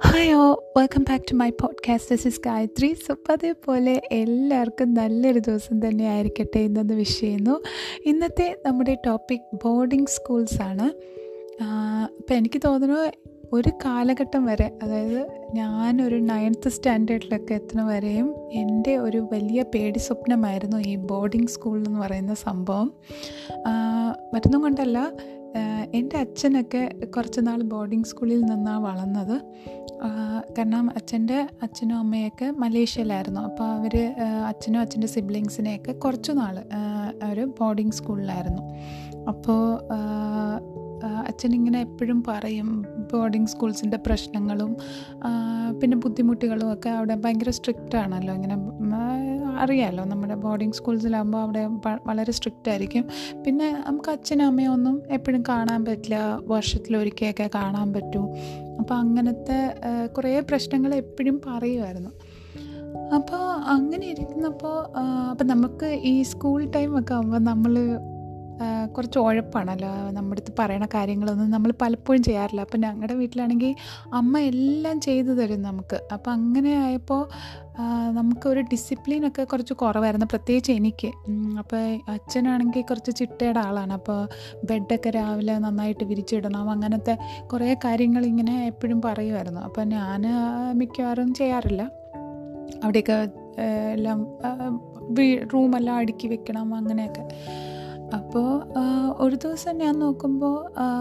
hi oh welcome back to my podcast this is Gayathri so അതേപോലെ എല്ലാവർക്കും നല്ലൊരു ദിവസം തന്നെ ആയിരിക്കട്ടെ എന്നെന്ന് വിഷ് ചെയ്യുന്നു ഇന്നത്തെ നമ്മുടെ ടോപ്പിക് ബോർഡിംഗ് സ്കൂൾസ് ആണ് അപ്പോൾ എനിക്ക് തോന്നുന്നു ഒരു കാലഘട്ടം വരെ അതായത് ഞാനൊരു നയൻത്ത് സ്റ്റാൻഡേർഡിലൊക്കെ എത്തുന്ന വരെയും എൻ്റെ ഒരു വലിയ പേടി സ്വപ്നമായിരുന്നു ഈ ബോർഡിംഗ് സ്കൂൾ എന്ന് പറയുന്ന സംഭവം മറ്റൊന്നും കൊണ്ടല്ല എൻ്റെ അച്ഛനൊക്കെ കുറച്ച് നാൾ ബോർഡിംഗ് സ്കൂളിൽ നിന്നാണ് വളർന്നത് കാരണം അച്ഛൻ്റെ അച്ഛനും അമ്മയൊക്കെ മലേഷ്യയിലായിരുന്നു അപ്പോൾ അവർ അച്ഛനും അച്ഛൻ്റെ സിബ്ലിങ്സിനെയൊക്കെ കുറച്ച് നാൾ ഒരു ബോർഡിംഗ് സ്കൂളിലായിരുന്നു അപ്പോൾ അച്ഛനിങ്ങനെ എപ്പോഴും പറയും ബോർഡിംഗ് സ്കൂൾസിൻ്റെ പ്രശ്നങ്ങളും പിന്നെ ബുദ്ധിമുട്ടുകളും ഒക്കെ അവിടെ ഭയങ്കര സ്ട്രിക്റ്റ് ആണല്ലോ ഇങ്ങനെ അറിയാമല്ലോ നമ്മുടെ ബോർഡിംഗ് സ്കൂൾസിലാകുമ്പോൾ അവിടെ വളരെ സ്ട്രിക്റ്റ് ആയിരിക്കും പിന്നെ നമുക്ക് അച്ഛനും അമ്മയും ഒന്നും എപ്പോഴും കാണാൻ പറ്റില്ല വർഷത്തിലൊരിക്കലൊക്കെ കാണാൻ പറ്റൂ അപ്പോൾ അങ്ങനത്തെ കുറേ പ്രശ്നങ്ങൾ എപ്പോഴും പറയുമായിരുന്നു അപ്പോൾ അങ്ങനെ ഇരിക്കുന്നപ്പോൾ അപ്പം നമുക്ക് ഈ സ്കൂൾ ടൈമൊക്കെ ആകുമ്പോൾ നമ്മൾ കുറച്ച് ഉഴപ്പാണല്ലോ നമ്മുടെ അടുത്ത് പറയണ കാര്യങ്ങളൊന്നും നമ്മൾ പലപ്പോഴും ചെയ്യാറില്ല അപ്പം ഞങ്ങളുടെ വീട്ടിലാണെങ്കിൽ അമ്മ എല്ലാം ചെയ്തു തരും നമുക്ക് അപ്പം അങ്ങനെ ആയപ്പോൾ നമുക്കൊരു ഡിസിപ്ലിനൊക്കെ കുറച്ച് കുറവായിരുന്നു പ്രത്യേകിച്ച് എനിക്ക് അപ്പോൾ അച്ഛനാണെങ്കിൽ കുറച്ച് ചിട്ടയുടെ ആളാണ് അപ്പോൾ ബെഡൊക്കെ രാവിലെ നന്നായിട്ട് വിരിച്ചിടണം അങ്ങനത്തെ കുറേ കാര്യങ്ങൾ ഇങ്ങനെ എപ്പോഴും പറയുമായിരുന്നു അപ്പോൾ ഞാൻ മിക്കവാറും ചെയ്യാറില്ല അവിടെയൊക്കെ എല്ലാം റൂമെല്ലാം അടുക്കി വെക്കണം അങ്ങനെയൊക്കെ അപ്പോൾ ഒരു ദിവസം ഞാൻ നോക്കുമ്പോൾ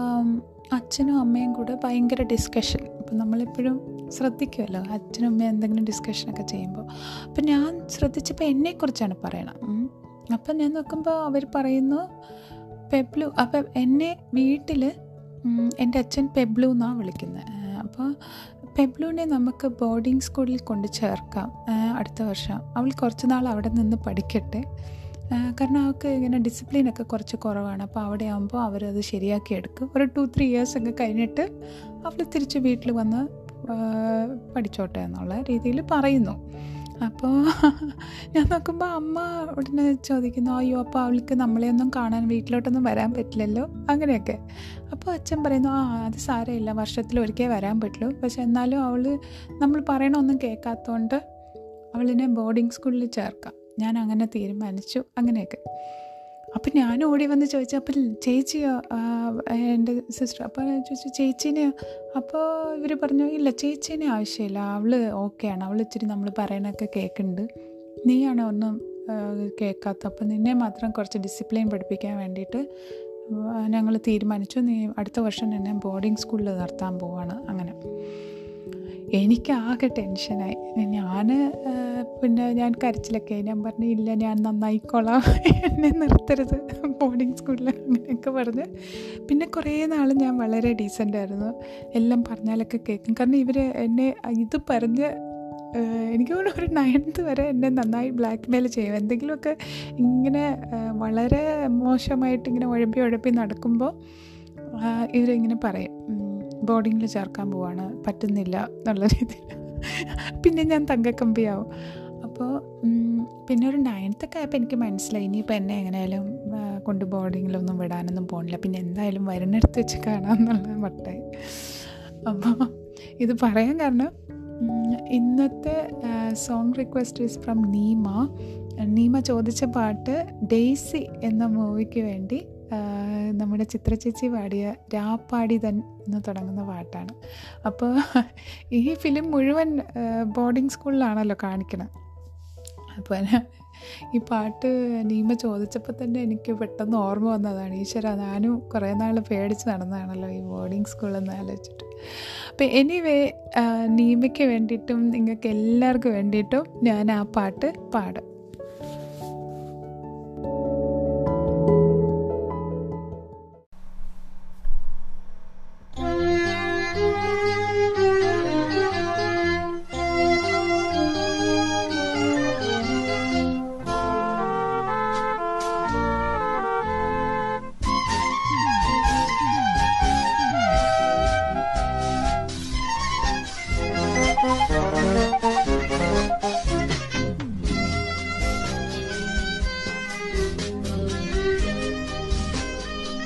അച്ഛനും അമ്മയും കൂടെ ഭയങ്കര ഡിസ്കഷൻ അപ്പം നമ്മളെപ്പോഴും ശ്രദ്ധിക്കുമല്ലോ അച്ഛനും അമ്മയും എന്തെങ്കിലും ഡിസ്കഷനൊക്കെ ചെയ്യുമ്പോൾ അപ്പം ഞാൻ ശ്രദ്ധിച്ചപ്പോൾ എന്നെക്കുറിച്ചാണ് പറയണം അപ്പം ഞാൻ നോക്കുമ്പോൾ അവർ പറയുന്നു പെബ്ലു അപ്പം എന്നെ വീട്ടിൽ എൻ്റെ അച്ഛൻ പെബ്ലു എന്നാണ് വിളിക്കുന്നത് അപ്പോൾ പെബ്ലുവിനെ നമുക്ക് ബോർഡിംഗ് സ്കൂളിൽ കൊണ്ട് ചേർക്കാം അടുത്ത വർഷം അവൾ കുറച്ച് നാൾ അവിടെ നിന്ന് പഠിക്കട്ടെ കാരണം അവൾക്ക് ഇങ്ങനെ ഡിസിപ്ലിനൊക്കെ കുറച്ച് കുറവാണ് അപ്പോൾ അവിടെ ആകുമ്പോൾ അവരത് ശരിയാക്കി എടുക്കും ഒരു ടു ത്രീ ഇയേഴ്സ് ഒക്കെ കഴിഞ്ഞിട്ട് അവൾ തിരിച്ച് വീട്ടിൽ വന്ന് പഠിച്ചോട്ടെ എന്നുള്ള രീതിയിൽ പറയുന്നു അപ്പോൾ ഞാൻ നോക്കുമ്പോൾ അമ്മ ഉടനെ ചോദിക്കുന്നു അയ്യോ അപ്പോൾ അവൾക്ക് നമ്മളെയൊന്നും കാണാൻ വീട്ടിലോട്ടൊന്നും വരാൻ പറ്റില്ലല്ലോ അങ്ങനെയൊക്കെ അപ്പോൾ അച്ഛൻ പറയുന്നു ആ അത് സാരമില്ല വർഷത്തിൽ ഒരിക്കൽ വരാൻ പറ്റുള്ളൂ പക്ഷെ എന്നാലും അവൾ നമ്മൾ പറയണമൊന്നും കേൾക്കാത്തതുകൊണ്ട് അവളിനെ ബോർഡിംഗ് സ്കൂളിൽ ചേർക്കാം ഞാൻ അങ്ങനെ തീരുമാനിച്ചു അങ്ങനെയൊക്കെ അപ്പം ഞാൻ ഓടി വന്ന് ചോദിച്ചു അപ്പം ചേച്ചിയോ എൻ്റെ സിസ്റ്റർ അപ്പോൾ ചോദിച്ചു ചേച്ചീനെ അപ്പോൾ ഇവർ പറഞ്ഞു ഇല്ല ചേച്ചീനെ ആവശ്യമില്ല അവൾ ഓക്കെയാണ് അവൾ ഇച്ചിരി നമ്മൾ പറയണൊക്കെ കേൾക്കുന്നുണ്ട് നീയാണ് ഒന്നും കേൾക്കാത്ത അപ്പം നിന്നെ മാത്രം കുറച്ച് ഡിസിപ്ലിൻ പഠിപ്പിക്കാൻ വേണ്ടിയിട്ട് ഞങ്ങൾ തീരുമാനിച്ചു നീ അടുത്ത വർഷം എന്നെ ബോർഡിംഗ് സ്കൂളിൽ നിർത്താൻ പോവാണ് അങ്ങനെ എനിക്ക് ആകെ ടെൻഷനായി ഞാൻ പിന്നെ ഞാൻ കരച്ചിലൊക്കെ ഞാൻ പറഞ്ഞു ഇല്ല ഞാൻ നന്നായിക്കോളാം എന്നെ നിർത്തരുത് ബോർഡിംഗ് സ്കൂളിൽ അങ്ങനെയൊക്കെ പറഞ്ഞ് പിന്നെ കുറേ നാൾ ഞാൻ വളരെ ഡീസൻ്റ് ആയിരുന്നു എല്ലാം പറഞ്ഞാലൊക്കെ കേൾക്കും കാരണം ഇവർ എന്നെ ഇത് പറഞ്ഞ് എനിക്ക് തോന്നുന്നു ഒരു നയൻത്ത് വരെ എന്നെ നന്നായി ബ്ലാക്ക് മെയിൽ ചെയ്യും എന്തെങ്കിലുമൊക്കെ ഇങ്ങനെ വളരെ മോശമായിട്ട് ഇങ്ങനെ ഉഴപ്പി ഉഴപ്പി നടക്കുമ്പോൾ ഇവരിങ്ങനെ പറയും ബോർഡിങ്ങിൽ ചേർക്കാൻ പോവാണ് പറ്റുന്നില്ല എന്നുള്ള രീതിയിൽ പിന്നെ ഞാൻ തങ്കക്കമ്പിയാവും അപ്പോൾ പിന്നെ ഒരു നയൻത്തൊക്കെ ആയപ്പോൾ എനിക്ക് മനസ്സിലായി ഇനിയിപ്പോൾ എന്നെ എങ്ങനെയായാലും കൊണ്ട് ബോർഡിങ്ങിലൊന്നും വിടാനൊന്നും പോകണില്ല പിന്നെ എന്തായാലും വരുന്നിടത്ത് വെച്ച് കാണാമെന്നുള്ള മട്ടായി അപ്പോൾ ഇത് പറയാൻ കാരണം ഇന്നത്തെ song request is from Neema Neema ചോദിച്ച പാട്ട് ഡെയ്സി എന്ന മൂവിക്ക് വേണ്ടി നമ്മുടെ ചിത്രചേച്ചി പാടിയ രാപ്പാടി തൻ എന്ന് തുടങ്ങുന്ന പാട്ടാണ് അപ്പോൾ ഈ ഫിലിം മുഴുവൻ ബോർഡിംഗ് സ്കൂളിലാണല്ലോ കാണിക്കണം അപ്പോൾ ഈ പാട്ട് നീമ ചോദിച്ചപ്പോൾ തന്നെ എനിക്ക് പെട്ടെന്ന് ഓർമ്മ വന്നതാണ് ഈശ്വര ഞാനും കുറേ നാൾ പേടിച്ച് നടന്നതാണല്ലോ ഈ ബോർഡിംഗ് സ്കൂളെന്ന് ആലോചിച്ചിട്ട് അപ്പോൾ എനിവേ നീമയ്ക്ക് വേണ്ടിയിട്ടും നിങ്ങൾക്ക് എല്ലാവർക്കും വേണ്ടിയിട്ടും ഞാൻ ആ പാട്ട് പാടും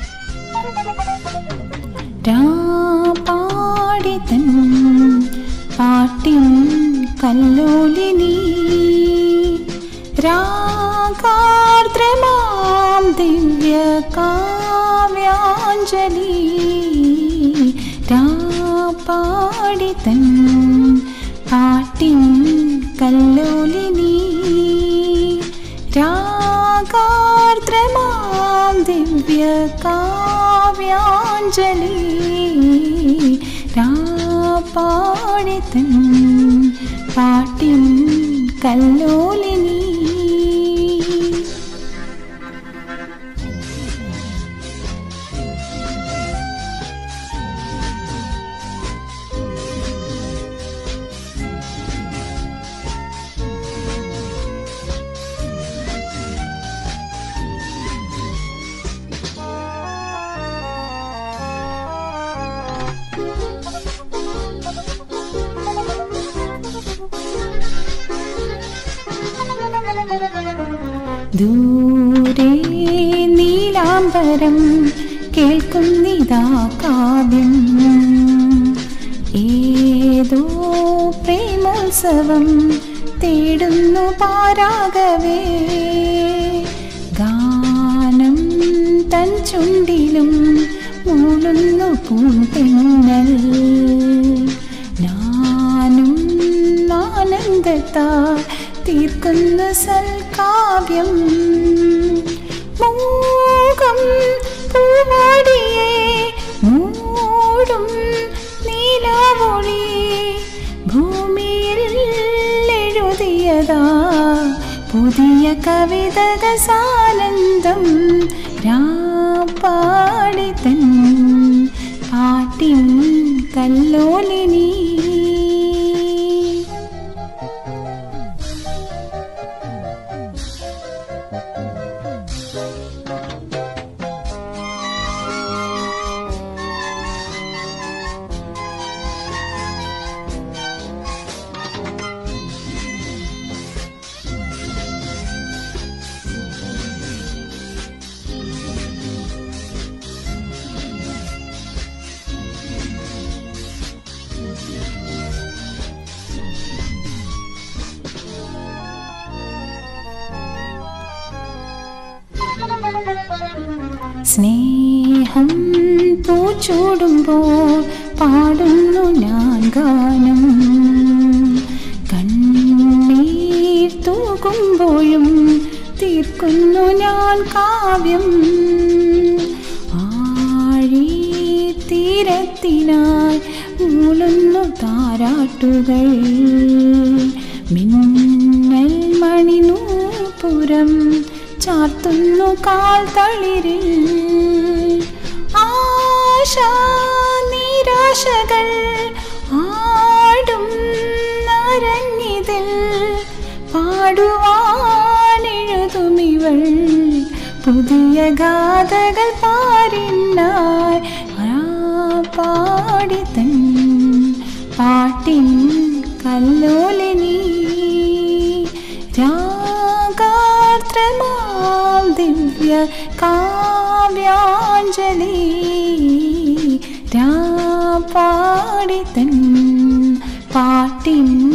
പാടിതൻ പാട്ടിൻ കല്ലോലിനി രാഗാർദ്രമാം ദിവ്യ കാവ്യാഞ്ജലി രാപ്പാടി തൻ പാട്ടിൻ കല്ലോലിനി രാഗാർദ്രമാം ദിവ്യ കാവ്യാഞ്ജലി രാപ്പാടി തൻ പാട്ടിൻ കല്ലോലിനി ദൂരെ നീലാംബരം കേൾക്കുന്നിതാ കാവ്യം ഏതോ പ്രേമോത്സവം തേടുന്നു പാരാകവേ ഗാനം തൻ ചുണ്ടിലും മൂളുന്നു പൂന്തെന്നൽ ഞാനും ആനന്ദത്താൽ തീർക്കുന്ന സൽക്കാവ്യം മൂകം പൂവാടിയെ മൂടും നീലാവൊളി ഭൂമിയിൽ എഴുതിയതാ പുതിയ കവിതക സാനന്ദം രാപ്പാടി തൻ പാട്ടിൻ കല്ലോലിനി സ്നേഹം പൂച്ചൂടുമ്പോൾ പാടുന്നു ഞാൻ ഗാനം കണ്ണീർ തൂകുമ്പോഴും തീർക്കുന്നു ഞാൻ കാവ്യം ആഴി തീരത്തിനായി മൂളുന്നു താരാട്ടുകൾ മിന്നൽ മണിനൂപുരം ചാർത്തുന്നു കാൽ തളിരിൽ ആശ നിരാശകൾ ആടും നരങ്ങിതിൽ പാടുവാനെഴുതുമിവൾ പുതിയ ഗാഥകൾ പാരിനായി പാടി തൻ പാട്ടിൻ കല്ലോലിനി രാഗാർദ്രമാം ദിവ്യ കാവ്യാഞ്ജലി രാപാടി തൻ പാട്ടിൻ